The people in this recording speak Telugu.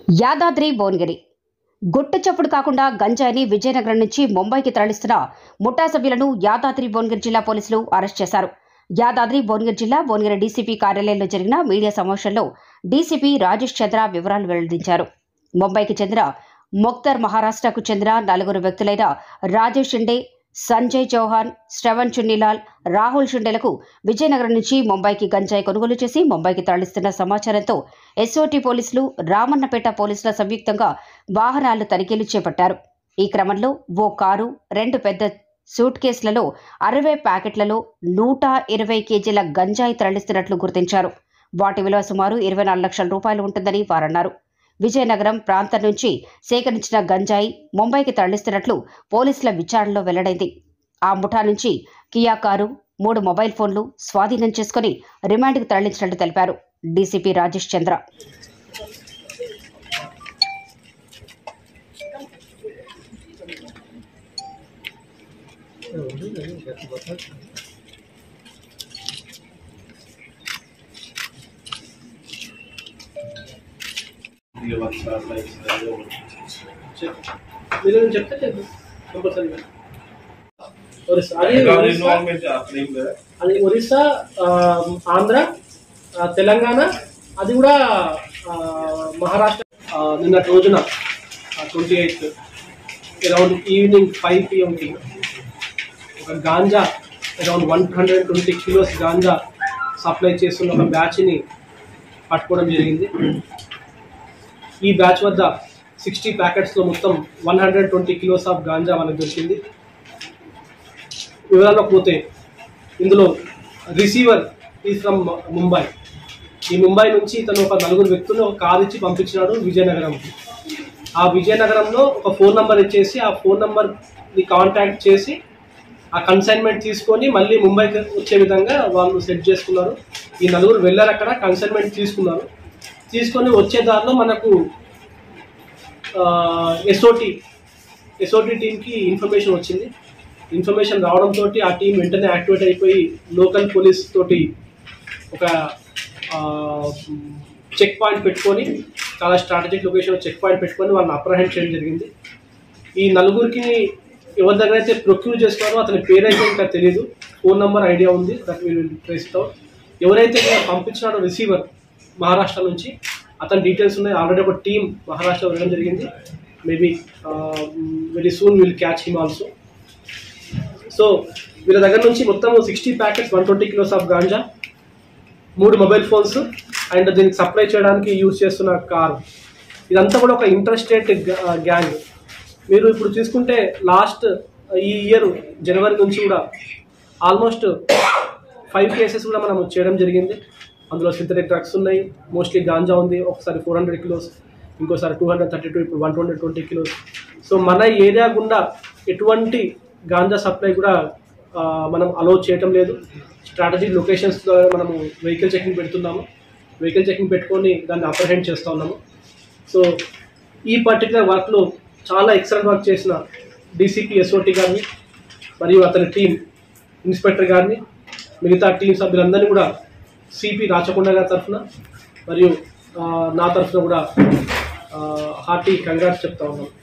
యాదాద్రి భువనగిరి గుట్టు చప్పుడు కాకుండా గంజాయిని విజయనగరం నుంచి ముంబైకి తరలిస్తున్న ముఠా సభ్యులను యాదాద్రి భువనగిరి జిల్లా పోలీసులు అరెస్ట్ చేశారు యాదాద్రి భువనగిరి జిల్లా భువనగిరి డీసీపీ కార్యాలయంలో జరిగిన మీడియా సమావేశంలో డీసీపీ రాజేష్ చంద్ర వివరాలు వెల్లడించారు ముంబైకి చెందిన మొక్తర్ మహారాష్ట్రకు చెందిన నలుగురు వ్యక్తులైన రాజేష్ షిండే సంజయ్ చౌహాన్ శ్రవణ్ చున్నీలాల్ రాహుల్ షిండేలకు విజయనగరం నుంచి ముంబైకి గంజాయి కొనుగోలు చేసి ముంబైకి తరలిస్తున్న సమాచారంతో ఎస్ఓటీ పోలీసులు రామన్నపేట పోలీసుల సంయుక్తంగా వాహనాలు తనిఖీలు చేపట్టారు ఈ క్రమంలో ఓ కారు రెండు పెద్ద సూట్ కేసులలో అరవై ప్యాకెట్లలో నూట ఇరవై కేజీల గంజాయి తరలిస్తున్నట్లు గుర్తించారు వాటి విలువ సుమారు ఇరవై నాలుగు లక్షల రూపాయలు ఉంటుందని వారన్నారు విజయనగరం ప్రాంతం నుంచి సేకరించిన గంజాయి ముంబైకి తరలిస్తున్నట్లు పోలీసుల విచారణలో వెల్లడైంది ఆ ముఠా నుంచి కియా కారు మూడు మొబైల్ ఫోన్లు స్వాధీనం చేసుకుని రిమాండ్కి తరలించినట్లు తెలిపారు డీసీపీ రాజేష్ చంద్ర ये WhatsApp like ఏదో ఒకటి. మీరు ఏమైనా చెప్తే చెప్పు కంపల్సరీగా ఒరిస్సా అది ఇంకా ఒరిస్సా ఇన్వాల్వ్మెంట్ అట్లా ఏం లేదా అది ఒరిస్సా ఆ, ఆంధ్ర ఆ, తెలంగాణ అది కూడా ఆ, మహారాష్ట్ర ఆ, నిన్నటి రోజున twenty eighth around evening five పిఎంకి ఒక ganja around one hundred twenty kilos ganja supply చేస్తున్న ఒక బ్యాచ్ని పట్టుకోవడం జరిగింది ఈ బ్యాచ్ వద్ద సిక్స్టీ ప్యాకెట్స్లో మొత్తం one hundred twenty kilos of ganja మనకు దొరికింది వివరాలకు పోతే ఇందులో రిసీవర్ ఈ ఫ్రమ్ ముంబై ఈ ముంబై నుంచి ఇతను ఒక నలుగురు వ్యక్తులను ఒక కార్ ఇచ్చి పంపించినాడు విజయనగరంకి ఆ విజయనగరంలో ఒక ఫోన్ నంబర్ ఇచ్చేసి ఆ ఫోన్ నంబర్ని కాంటాక్ట్ చేసి ఆ కన్సైన్మెంట్ తీసుకొని మళ్ళీ ముంబైకి వచ్చే విధంగా వాళ్ళు సెట్ చేసుకున్నారు ఈ నలుగురు వెళ్ళారు అక్కడ కన్సైన్మెంట్ తీసుకున్నారు తీసుకొని వచ్చే దారిలో మనకు ఎస్ఓటి ఎస్ఓటి టీంకి ఇన్ఫర్మేషన్ వచ్చింది ఇన్ఫర్మేషన్ రావడంతో ఆ టీం వెంటనే యాక్టివేట్ అయిపోయి లోకల్ పోలీస్ తోటి ఒక చెక్ పాయింట్ పెట్టుకొని చాలా స్ట్రాటజిక్ లొకేషన్ చెక్ పాయింట్ పెట్టుకొని వాళ్ళని అప్రహెండ్ చేయడం జరిగింది ఈ నలుగురికి ఎవరి దగ్గర అయితే ప్రొక్యూర్ చేస్తున్నారో అతని పేరైతే ఇంకా తెలియదు ఫోన్ నెంబర్ ఐడియా ఉంది దట్ విల్ ట్రేస్ అవుట్ ఎవరైతే పంపించినాడో రిసీవర్ మహారాష్ట్ర నుంచి అతని డీటెయిల్స్ ఉన్నాయి ఆల్రెడీ ఒక టీం మహారాష్ట్ర వెళ్ళడం జరిగింది maybe very soon will catch him also so వీళ్ళ దగ్గర నుంచి మొత్తం sixty packets one twenty kilos of ganja మూడు మొబైల్ ఫోన్స్ అండ్ దీనికి సప్లై చేయడానికి యూజ్ చేస్తున్న కార్ ఇదంతా కూడా ఒక ఇంట్రెస్టెడ్ గ్యాంగ్ మీరు ఇప్పుడు చూసుకుంటే లాస్ట్ ఈ ఇయర్ జనవరి నుంచి కూడా ఆల్మోస్ట్ ఫైవ్ కేసెస్ కూడా మనం చేయడం జరిగింది అందులో సింథటిక్ డ్రగ్స్ ఉన్నాయి మోస్ట్లీ గాంజా ఉంది ఒకసారి ఫోర్ హండ్రెడ్ కిలోస్ ఇంకోసారి టూ హండ్రెడ్ థర్టీ టూ ఇప్పుడు one twenty twenty kilos so మన ఏరియా గుండా ఎటువంటి గాంజా సప్లై కూడా ఆ, మనం అలో చేయటం లేదు స్ట్రాటజిక్ లొకేషన్స్ ద్వారా మనము వెహికల్ చెకింగ్ పెడుతున్నాము వెహికల్ చెకింగ్ పెట్టుకొని దాన్ని అప్రహెండ్ చేస్తూ ఉన్నాము సో ఈ పర్టికులర్ వర్క్లో చాలా ఎక్సలెంట్ వర్క్ చేసిన డీసీపీ ఎస్ఓటి గారిని మరియు అతని టీం ఇన్స్పెక్టర్ గారిని మిగతా టీం సభ్యులందరినీ కూడా సిపి రాచకొండ గారి తరఫున మరియు ఆ, నా తరఫున కూడా హార్టీ కంగ్రాట్స్ చెప్తా ఉన్నాం